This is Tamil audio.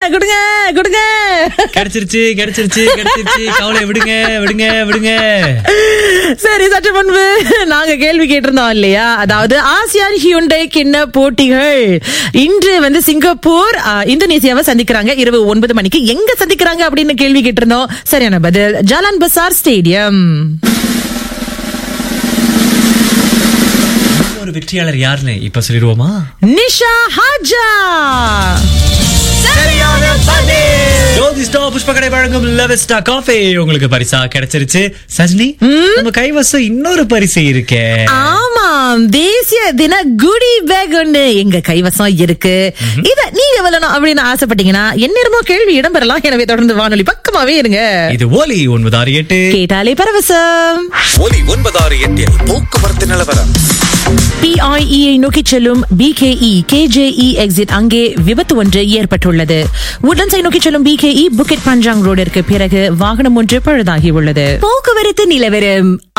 கொடுங்க கொடுங்க கிடைச்சிருச்சு கிடைச்சிருச்சு கிடைச்சிருச்சு கவலை விடுங்க விடுங்க விடுங்க சரி சற்று முன்பு நாங்க கேள்வி கேட்டிருந்தோம் இல்லையா அதாவது ஆசியான் ஹியுண்டை கிண்ண போட்டிகள் இன்று வந்து சிங்கப்பூர் ஆ, இந்தோனேசியாவை சந்திக்கிறாங்க இரவு ஒன்பது மணிக்கு எங்க சந்திக்கிறாங்க அப்படின்னு கேள்வி கேட்டிருந்தோம் சரியான பதில் ஜலான் பசார் ஸ்டேடியம் ஒரு வெற்றியாளர் யாருன்னு இப்ப சொல்லிடுவோமா நிஷா ஹாஜா ஜோதி ஸ்டாப் புஷ்பக்கடை வழங்கும் லெவஸ்டா காஃபி உங்களுக்கு பரிசா கிடைச்சிருச்சு சஜினி நம்ம கைவசம் இன்னொரு பரிசு இருக்கே ஆமாம் தேசிய தின குடி பேக் ஒண்ணு எங்க கைவசம் இருக்கு இத நீங்க வெல்லணும் அப்படின்னு ஆசைப்பட்டீங்கன்னா எந்நேரமோ கேள்வி இடம்பெறலாம் எனவே தொடர்ந்து வானொலி பக்கமாவே இருங்க இது ஓலி ஒன்பது ஆறு எட்டு கேட்டாலே பரவசம் ஒலி ஒன்பதாறு எட்டில் போக்குவரத்து நிலவரம் பிஐஇயை நோக்கி செல்லும் பிகேஇ கேஜேஇ எக்ஸிட் அங்கே விபத்து ஒன்று ஏற்பட்டுள்ளது உடன்சை நோக்கி செல்லும் பிகேஇ புக்கெட் பஞ்சாங் ரோடிற்கு பிறகு வாகனம் ஒன்று பழுதாகி உள்ளது போக்குவரத்து நிலவரம்